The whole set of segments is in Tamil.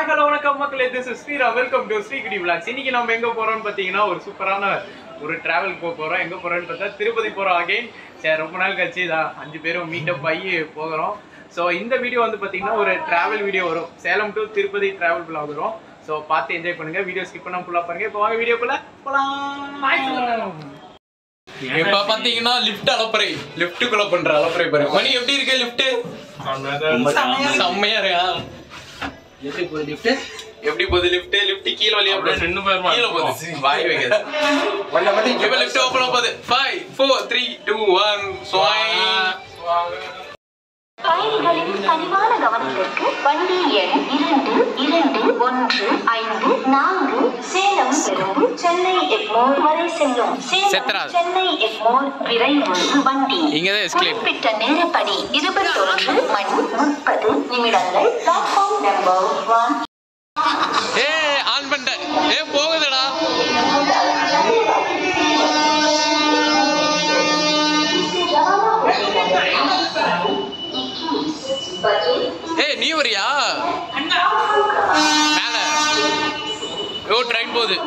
ஹாய் ஹலோ வணக்கம் மக்களே this is Sreera welcome to Srikidi vlogs இன்னைக்கு நம்ம எங்க போறோம்னு பார்த்தீங்கன்னா ஒரு சூப்பரான ஒரு டிராவல் போக போறோம் எங்க போறோம்னு பார்த்தா திருப்பதி போறோம் அகைன் சரி ரொம்ப நாள் கழிச்சு இதான் அஞ்சு பேரும் மீட்டப் ஆகி போகிறோம் ஸோ இந்த வீடியோ வந்து பார்த்தீங்கன்னா ஒரு டிராவல் வீடியோ வரும் Salem to Tirupati travel vlog வரும் ஸோ பார்த்து என்ஜாய் பண்ணுங்க வீடியோ ஸ்கிப் பண்ணாம ஃபுல்லாக பாருங்க இப்போ வாங்க வீடியோக்குள்ள போலாம் இப்ப பாத்தீங்கன்னா லிஃப்ட் அலப்பறை லிஃப்ட்டுக்குள்ள பண்ற அலப்பறை பாருங்க மணி எப்படி இருக்கு லிஃப்ட் செம்மையா இருக்கா எப்படி போகுது லிஃப்ட் எப்படி போகுது லிஃப்ட் லிஃப்ட் கீழ வழியா அப்படியே நின்னு போயிருமா? கீழ போகுது சீ, வாய் வைக்காத ஒன்ன மட்டும் இப்ப லிஃப்ட் ஓபன் போகுது 5 4 3 2 1 ஸ்வாய் பயணிகளின் கனிவான கவனத்திற்கு வண்டி எண் இரண்டு இரண்டு ஒன்று ஐந்து நான்கு சேலம் பெரும்பு சென்னை எக்மோர் வரை செல்லும் சேலம் செத்துறாது. சென்னை எக்மோர் விரைவு வண்டி இங்கதான் escalate. குறிப்பிட்ட நேரப்படி இருபத்தொன்று மணி முப்பது நிமிடங்கள் பிளாட்ஃபார்ம் நம்பர் ஒன் ஏ ஆன் பண்ணிட்டேன் ஏ போகுதுடா ஏய் நீ வரியா மேல ஓ ட்ரெயின் போகுது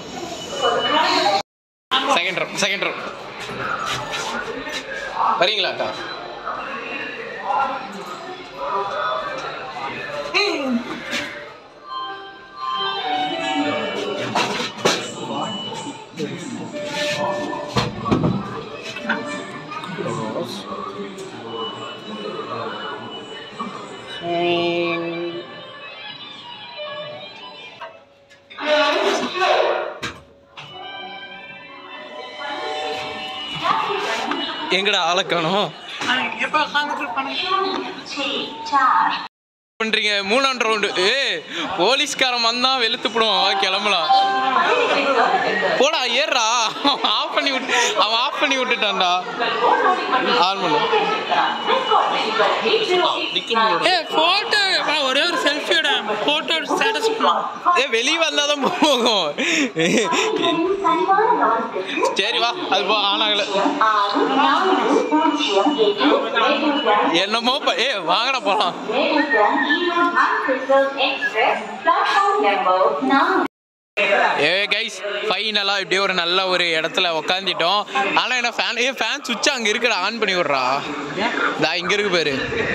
செகண்ட் ரோ செகண்ட் ரோ வரீங்களாக்கா எங்கடா ஆளை காணோம் பண்றீங்க மூணாம் ரவுண்டு ஏ போலீஸ்காரன் வந்தா வெளுத்துப்படும் வா கிளம்பலாம் போடா ஏறா அவன் ஆஃப் பண்ணி விட்டு அவன் ஆஃப் பண்ணி விட்டுட்டான்டா ஆன் பண்ணு ஏ போட்டோ ஒரே ஒரு செல்ஃபியோட போட்டோ ஸ்டேட்டஸ் பண்ணலாம் ஏ வெளியே வந்தாதான் போகும் சரி வா அது போ ஆனாகல ஆறு நான்கு பூஜ்ஜியம் எட்டு என்னமோ ப- ஏ வாங்கடா போலாம் ஏ கைஸ் ஃபைனலாக இப்படியே ஒரு நல்ல ஒரு இடத்துல உக்காந்துட்டோம் ஆனால் என்ன ஃபேன் ஏ ஃபேன் சுவிட்ச் அங்கே இருக்குடா ஆன் பண்ணி விட்றா இதா இங்கே இருக்கு பாரு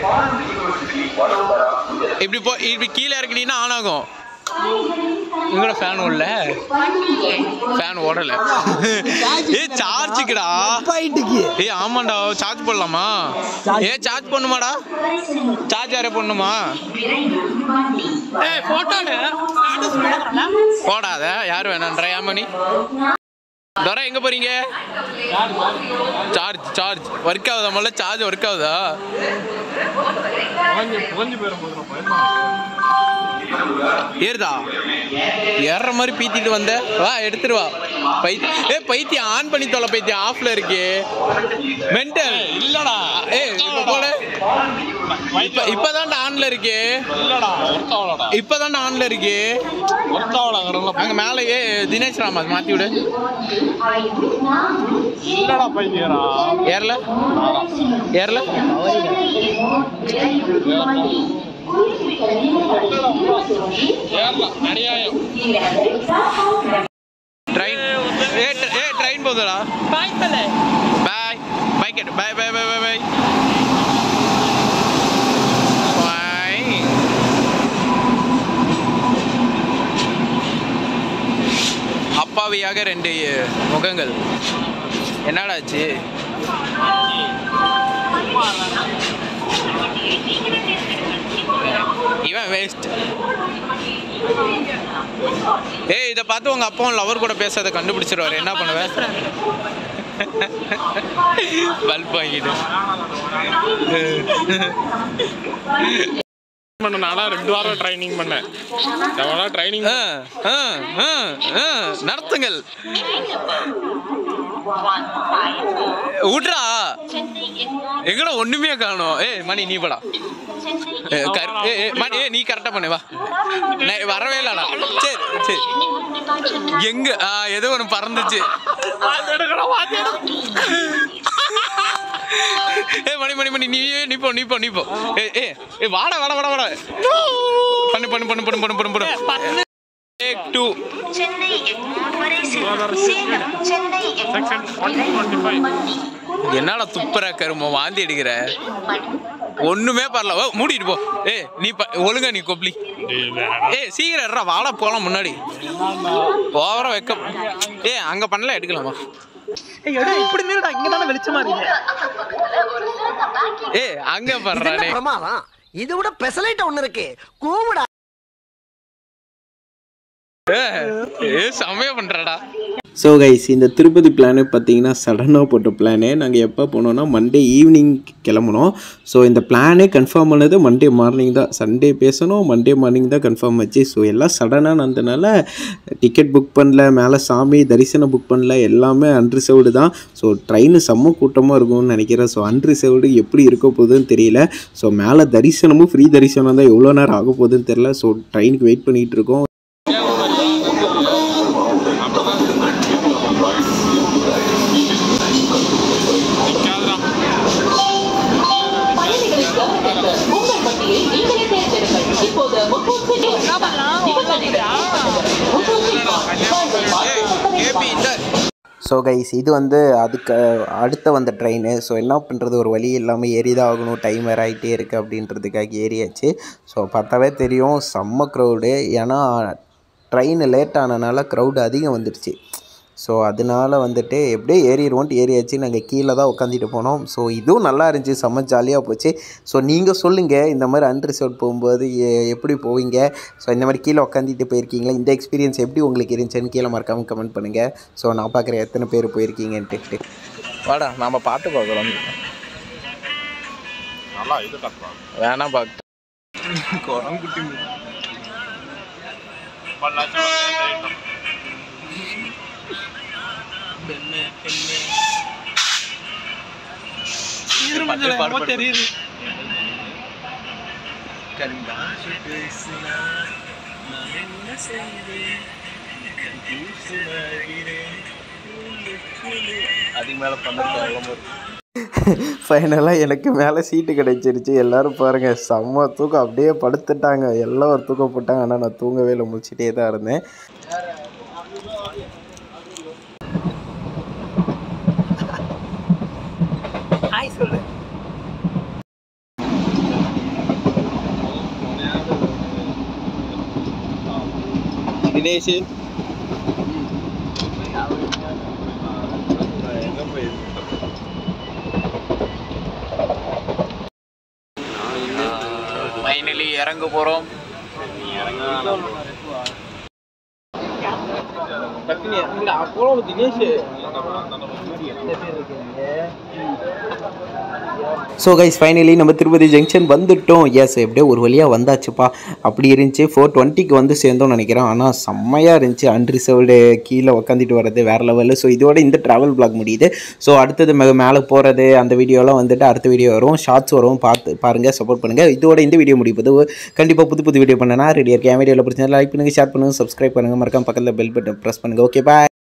இப்படி போ இப்படி கீழே இறக்கினீங்கன்னா ஆன் ஆகும் இங்கட ஃபேன் ஓடல ஃபேன் ஓடல ஏ சார்ஜுக்குடா பாயிண்ட்டுக்கு ஏய் ஆமாண்டா சார்ஜ் போடலாமா ஏ சார்ஜ் பண்ணுமாடா சார்ஜ் யாரே பண்ணுமா ஏ போட்டோட ஸ்டேட்டஸ் பண்ணலாம் போடாத யார் வேணான்றா ஏமானி துரை எங்க போறீங்க சார்ஜ் சார்ஜ் ஒர்க் ஆகுதா முதல்ல சார்ஜ் ஒர்க் ஆகுதா புகஞ்சு போயிடும் போதும் பயமா ஏறுதா ஏறுற மாதிரி பீத்திட்டு வந்த வா எடுத்துரு வா பைத்தி ஏ பைத்தியம் ஆன் பண்ணி தொலை பைத்தியம் ஆஃப்ல இருக்கு மென்டல் இல்லடா ஏ இப்ப போல இப்ப இப்பதான்டா ஆன்ல இருக்கு இல்லடா ஒர்க் ஆகலடா இப்பதான்டா ஆன்ல இருக்கு ஒர்க் ஆகலங்கிறதுல அங்க மேல ஏ தினேஷ் ராமா மாத்தி விடு இல்லடா பைத்தியரா ஏறல ஏறல ஏறலாம் அநியாயம் ட்ரெயின் ஏ ட்ர- ஏ ட்ரெயின் போகுதுடா பாய் தலை பாய் பாய் கேட்டு பாய் பாய் பாய் பாய் பாய் பாய் அப்பாவியாக ரெண்டு முகங்கள் என்னடாச்சு இவன் வேஸ்ட் ஏய் இதை பார்த்து உங்க அப்பாவும் லவர் கூட பேசுறதை கண்டுபிடிச்சிருவாரு என்ன பண்ணுவேன் பல்ப் வாங்கிட்டு பண்ண நானா ரெண்டு வாரம் ட்ரைனிங் பண்ணேன் எவ்வளோ ட்ரைனிங் ஆ, ஆ, ஆ, ஆ, நடத்துங்கள் விட்றா எங்கடா ஒண்ணுமே காணும் ஏய் மணி நீ படா ஏ, கரு- ஏ, ஏ, மணி ஏ, நீ கரெக்டா பண்ணு வா நான் வரவே இல்லடா சரி சரி எங்க ஆ, ஏதோ ஒன்று பறந்துச்சு ஏ மணி மணி மணி நீ நீ போ நீ போ நீ போ ஏ ஏ ஏ வாடா வாடா வாடா வாடா பண்ணு பண்ணு பண்ணு பண்ணு பண்ணு பண்ணு பண்ணு டேக் டூ சென்னை எக்மோர் வரை செல்லும் சேலம் சென்னை எக்மோர் மண்டி என்னடா துப்புற கரும வாந்தி எடுக்கிற ஒண்ணுமே பரல ஓ மூடிட்டு போ ஏ நீ ப- ஒழுங்கா நீ கொப்ளி ஏ சீக்கிரம் இருடா, வாடா போலாம் முன்னாடி ஓவரா வைக்க ஏ அங்க பண்ணல எடுக்கலாமா இப்படி நின்றுடா இங்க தானே வெளிச்சமா இருக்கு ஏ அங்க பண்றானே பிரமாதம் இது விட பெசலைட் ஒண்ணு இருக்கு கூவுடா ஏ ஏ செமையா பண்றடா ஸோ கைஸ் இந்த திருப்பதி பிளானு பார்த்தீங்கன்னா சடனாக போட்ட பிளானு நாங்கள் எப்போ போனோம்னா மண்டே ஈவினிங் கிளம்புனோம் ஸோ இந்த பிளானே கன்ஃபார்ம் பண்ணது மண்டே மார்னிங் தான் சண்டே பேசணும் மண்டே மார்னிங் தான் கன்ஃபார்ம் ஆச்சு ஸோ எல்லாம் சடனாக நடந்தனால டிக்கெட் புக் பண்ணல மேலே சாமி தரிசனம் புக் பண்ணல எல்லாமே அன்ரிசர்வ்டு தான் ஸோ ட்ரெயின் செம்ம கூட்டமாக இருக்கும்னு நினைக்கிறேன் ஸோ அன்ரிசர்வ்டு எப்படி இருக்க போகுதுன்னு தெரியல ஸோ மேலே தரிசனமும் ஃப்ரீ தரிசனம் தான் எவ்வளோ நேரம் ஆக போகுதுன்னு தெரியல ஸோ ட்ரெயினுக்கு வெயிட் பண்ணிகிட்டு இருக்கோம் ஸோ கைஸ் இது வந்து அதுக்கு அடுத்த வந்த ட்ரெயின் ஸோ என்ன பண்ணுறது ஒரு வழி இல்லாமல் ஏறி தான் ஆகணும் டைம் வேறு ஆகிட்டே இருக்குது அப்படின்றதுக்காக ஏறியாச்சு ஸோ பார்த்தாவே தெரியும் செம்ம க்ரௌடு ஏன்னா ட்ரெயின் லேட் ஆனனால க்ரௌடு அதிகம் வந்துடுச்சு ஸோ அதனால வந்துட்டு எப்படியே ஏறிடுவோன்ட்டு ஏறியாச்சு நாங்கள் கீழே தான் உட்காந்துட்டு போனோம் ஸோ இதுவும் நல்லா இருந்துச்சு செம்ம ஜாலியாக போச்சு ஸோ நீங்கள் சொல்லுங்கள் இந்த மாதிரி அன்ரிசர்வ் போகும்போது எ- எப்படி போவீங்க ஸோ இந்த மாதிரி கீழே உட்காந்துட்டு போயிருக்கீங்களா இந்த எக்ஸ்பீரியன்ஸ் எப்படி உங்களுக்கு இருந்துச்சுன்னு கீழே மறக்காமல் கமெண்ட் பண்ணுங்கள் ஸோ நான் பார்க்குறேன் எத்தனை பேர் போயிருக்கீங்கன்ட்டு வாடா நாம பாட்டு பார்க்குறோம் நல்லா இது கட்டுறான் வேணாம் பார்க்க குரங்குட்டி தெரியுது அதுக்கு மேல பண்ண ஃபைனலாக எனக்கு மேலே சீட்டு கிடைச்சிருச்சு எல்லோரும் பாருங்கள் செம்ம தூக்கம் அப்படியே படுத்துட்டாங்க எல்லாம் ஒரு தூக்கம் போட்டாங்க ஆனால் நான் தூங்கவே இல்லை முடிச்சிட்டே தான் இருந்தேன் ஹாய் சொல்லு தினேஷ் ஃபைனலி இறங்க போறோம் ஸோ கைஸ் ஃபைனலி நம்ம திருப்பதி ஜங்ஷன் வந்துட்டோம் எஸ் எப்படியோ ஒரு வழியாக வந்தாச்சுப்பா அப்படி இருந்துச்சு ஃபோர் டுவெண்ட்டிக்கு வந்து சேர்ந்தோம்னு நினைக்கிறேன் ஆனால் செம்மையாக இருந்துச்சு அன்ரிசர்வ்டு கீழே உக்காந்துட்டு வர்றது வேறு லெவலில் ஸோ இதோட இந்த ட்ராவல் பிளாக் முடியுது ஸோ அடுத்தது மே- மேலே போகிறது அந்த வீடியோலாம் வந்துட்டு அடுத்த வீடியோ வரும் ஷார்ட்ஸ் வரும் பார்த்து பாருங்கள் சப்போர்ட் பண்ணுங்கள் இதோட இந்த வீடியோ முடிப்பது கண்டிப்பாக புது புது வீடியோ பண்ணனா ரெடியாக இருக்கேன் வீடியோவில் பிடிச்சா லைக் பண்ணுங்கள் ஷேர் பண்ணுங்கள் சப்ஸ்கிரைப் பண்ணுங்கள் மறக்காம பக்கத்தில் பெல் பட்டன் ப்ரெஸ் பண்ணுங்கள் ஓகே பாய்